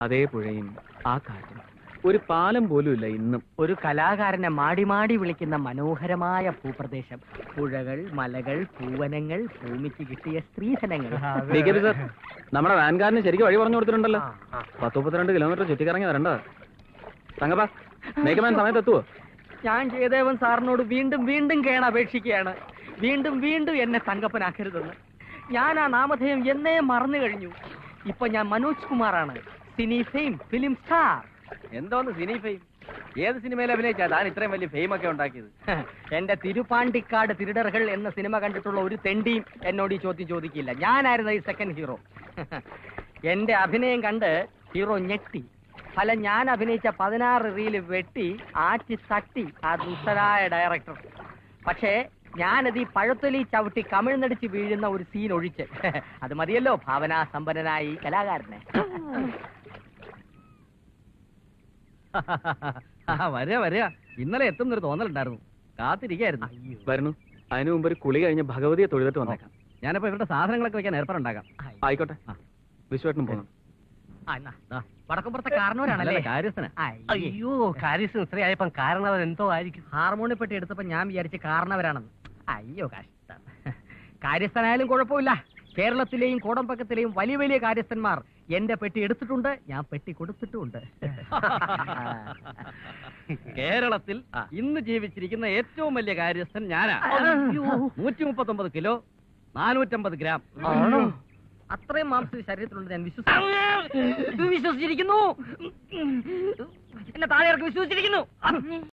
അതേ പുഴയും ആ കാറ്റും ഒരു പാലം പോലും ഇല്ല ഇന്നും ഒരു കലാകാരനെ മാടി മാടി വിളിക്കുന്ന മനോഹരമായ ഭൂപ്രദേശം പുഴകൾ മലകൾ പൂവനങ്ങൾ ഭൂമിക്ക് കിട്ടിയ സ്ത്രീധനങ്ങൾ ഡി കെ പി സർ നമ്മുടെ വാൻകാരന് ശരിക്കും വഴി പറഞ്ഞു കൊടുത്തിട്ടുണ്ടല്ലോ പത്ത് മുപ്പത്തിരണ്ട് കിലോമീറ്റർ ചുറ്റിക്കറങ്ങി വരണ്ട തങ്കപ്പ മേക്കമാൻ സമയത്ത് എത്തുവോ ഞാൻ ജയദേവൻ സാറിനോട് വീണ്ടും വീണ്ടും കേണപേക്ഷിക്കുകയാണ് വീണ്ടും വീണ്ടും എന്നെ തങ്കപ്പനാക്കരുതെന്ന് ഞാൻ ആ നാമധേയം എന്നേ മറന്നു കഴിഞ്ഞു ഇപ്പൊ ഞാൻ മനോജ് കുമാറാണ് സിനി ഫെയിം ഫിലിം സ്റ്റാർ എന്തോന്ന് സിനി ഫെയിം ഏത് സിനിമയിൽ അഭിനയിച്ചാ താൻ ഇത്രയും വലിയ ഫെയിം ഒക്കെ ഉണ്ടാക്കിയത് എന്റെ തിരുപ്പാണ്ടിക്കാട് തിരുടറുകൾ എന്ന സിനിമ കണ്ടിട്ടുള്ള ഒരു തെണ്ടിയും എന്നോട് ഈ ചോദ്യം ചോദിക്കില്ല ഞാനായിരുന്നു ഈ സെക്കൻഡ് ഹീറോ എന്റെ അഭിനയം കണ്ട് ഹീറോ ഞെട്ടി ഫലം ഞാൻ അഭിനയിച്ച പതിനാറ് റീല് വെട്ടി ആറ്റി തട്ടി ആ ദുഷ്ടരായ ഡയറക്ടർ പക്ഷേ ഞാനത് ഈ പഴത്തൊലി ചവിട്ടി കമിഴ്ന്നടിച്ച് വീഴുന്ന ഒരു സീൻ ഒഴിച്ച് അത് മതിയല്ലോ ഭാവനാസമ്പന്നനായി കലാകാരനെ വരിക വരിക ഇന്നലെ എത്തുന്നൊരു തോന്നലുണ്ടായിരുന്നു കാത്തിരിക്കായിരുന്നു വരുന്നു അതിനു മുമ്പ് ഒരു കുളി കഴിഞ്ഞ് ഭഗവതിയെ തൊഴുതിട്ട് വന്നേക്കാം ഞാനപ്പോ ഇവരുടെ സാധനങ്ങളൊക്കെ വെക്കാൻ ഏർപ്പാടുണ്ടാക്കാം ആയിക്കോട്ടെ വിശ്വേട്ടനും പോകണം ആ, എന്നാ, ദാ, വടക്കുംപുറത്തെ കാരണവരാണല്ലേ കാര്യസ്ഥന അയ്യോ കാര്യസ്ഥൻ ഇത്രയായപ്പം കാരണവർ എന്തോ ആയിരിക്കും ഹാർമോണിയ പെട്ടി എടുത്തപ്പോ ഞാൻ വിചാരിച്ച് കാരണവരാണെന്ന് അയ്യോ കഷ്ടം കാര്യസ്ഥനായാലും കുഴപ്പമില്ല കേരളത്തിലെയും കോടമ്പക്കത്തിലെയും വലിയ വലിയ കാര്യസ്ഥന്മാർ എന്റെ പെട്ടി എടുത്തിട്ടുണ്ട് ഞാൻ പെട്ടി കൊടുത്തിട്ടുമുണ്ട് കേരളത്തിൽ ഇന്ന് ജീവിച്ചിരിക്കുന്ന ഏറ്റവും വലിയ കാര്യസ്ഥൻ ഞാനാ നൂറ്റി മുപ്പത്തൊമ്പത് കിലോ നാനൂറ്റമ്പത് ഗ്രാം ആണോ അത്രയും മാംസം ഈ ശരീരത്തിലുണ്ട് ഞാൻ വിശ്വസിച്ചു വിശ്വസിച്ചിരിക്കുന്നു എന്നെ താഴെ ഇറക്കി വിശ്വസിച്ചിരിക്കുന്നു